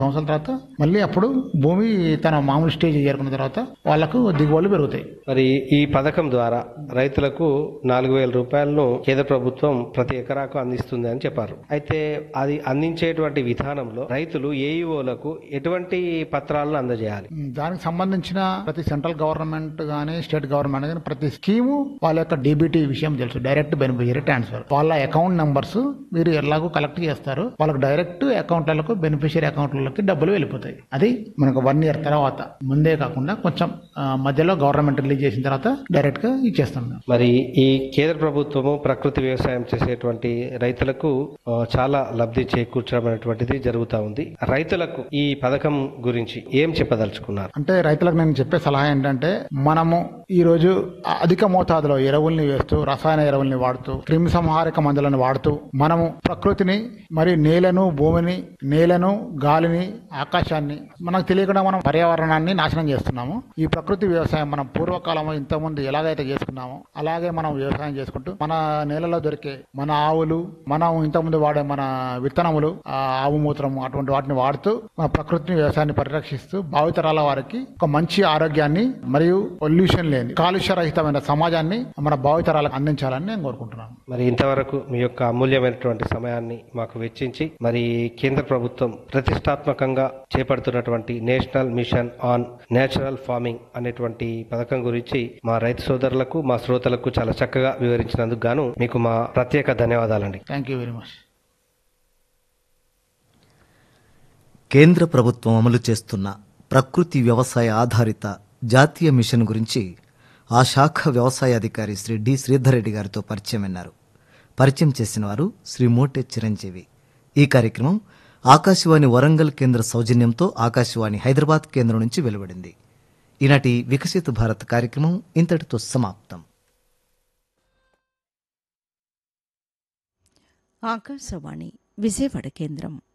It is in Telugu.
సంవత్సరాల తర్వాత మళ్ళీ అప్పుడు భూమి తన మామూలు స్టేజ్ చేరుకున్న తర్వాత వాళ్ళకు దిగుబడులు పెరుగుతాయి మరి ఈ పథకం ద్వారా రైతులకు నాలుగు వేల రూపాయలను కేంద్ర ప్రభుత్వం ప్రతి ఎకరాకు అందిస్తుంది అని చెప్పారు అయితే అది అందించేటువంటి విధానంలో రైతులు ఏఈఓలకు ఎటువంటి పత్రాలను అందజేయాలి దానికి సంబంధించిన ప్రతి సెంట్రల్ గవర్నమెంట్ గానీ స్టేట్ గవర్నమెంట్ గానీ ప్రతి స్కీము వాళ్ళ యొక్క డీబీటీ విషయం తెలుసు డైరెక్ట్ బెనిఫిషియరీ ట్రాన్స్ఫర్ వాళ్ళ అకౌంట్ నంబర్స్ మీరు ఎలాగో కలెక్ట్ చేస్తారు వాళ్ళకి డైరెక్ట్ అకౌంట్లకు బెనిఫిషియరీ అకౌంట్లకి డబ్బులు వెళ్ళిపోతాయి అది మనకు వన్ ఇయర్ తర్వాత ముందే కాకుండా కొంచెం ఆ, మధ్యలో గవర్నమెంట్ రిలీజ్ చేసిన తర్వాత డైరెక్ట్ గా ఇచ్చేస్తాం మేము. మరి ఈ కేంద్ర ప్రభుత్వము ప్రకృతి వ్యవసాయం చేసేటువంటి రైతులకు ఆ, చాలా లబ్ధి చేకూర్చడం అనేటువంటిది జరుగుతూ ఉంది రైతులకు ఈ పథకం గురించి ఏం చెప్పదలుచుకున్నారు అంటే రైతులకు నేను చెప్పే సలహా ఏంటంటే మనము ఈ రోజు అధిక మోతాదులో ఎరువుల్ని వేస్తూ రసాయన ఎరువుల్ని వాడుతూ క్రిమి సంహారక మందులను వాడుతూ మనము ప్రకృతిని మరి నేలను భూమిని నేలను గాలిని ఆకాశాన్ని మనకు తెలియకుండా మనం పర్యావరణాన్ని నాశనం చేస్తున్నాము ఈ ప్రకృతి వ్యవసాయం మనం పూర్వకాలం ఇంతకుముందు ఎలాగైతే చేసుకున్నామో అలాగే మనం వ్యవసాయం చేసుకుంటూ మన నేలలో దొరికే మన ఆవులు మనం ఇంతకుముందు వాడే మన విత్తనములు ఆ ఆవు మూత్రము అటువంటి వాటిని వాడుతూ మన ప్రకృతిని వ్యవసాయాన్ని పరిరక్షిస్తూ భావితరాల వారికి ఒక మంచి ఆరోగ్యాన్ని మరియు పొల్యూషన్ లేని కాలుష్య రహితమైన సమాజాన్ని మన భావితరాలకు అందించాలని నేను కోరుకుంటున్నాను మరి ఇంతవరకు మీ యొక్క అమూల్యమైనటువంటి సమయాన్ని మాకు వెచ్చించి మరి కేంద్ర ప్రభుత్వం ప్రతిష్టాత్మకంగా చేపడుతున్నటువంటి national mission on natural farming అనేటువంటి పథకం గురించి మా రైతు సోదరులకు మా శ్రోతలకు చాలా చక్కగా వివరించినందుకు గాను మీకు మా ప్రత్యేక ధన్యవాదాలండి థ్యాంక్ యూ వెరీ మచ్ కేంద్ర ప్రభుత్వం అమలు చేస్తున్న ప్రకృతి వ్యవసాయ ఆధారిత జాతీయ మిషన్ గురించి ఆ శాఖ వ్యవసాయ అధికారి శ్రీ డి శ్రీధర్ రెడ్డి గారితో పరిచయం విన్నారు పరిచయం చేసిన వారు శ్రీ మోటే చిరంజీవి ఈ కార్యక్రమం ఆకాశవాణి వరంగల్ కేంద్ర సౌజన్యంతో ఆకాశవాణి హైదరాబాద్ కేంద్రం నుంచి వెలువడింది ఈనాటి వికసిత భారత్ కార్యక్రమం ఇంతటితో సమాప్తం ఆకాశవాణి విజయవాడ కేంద్రం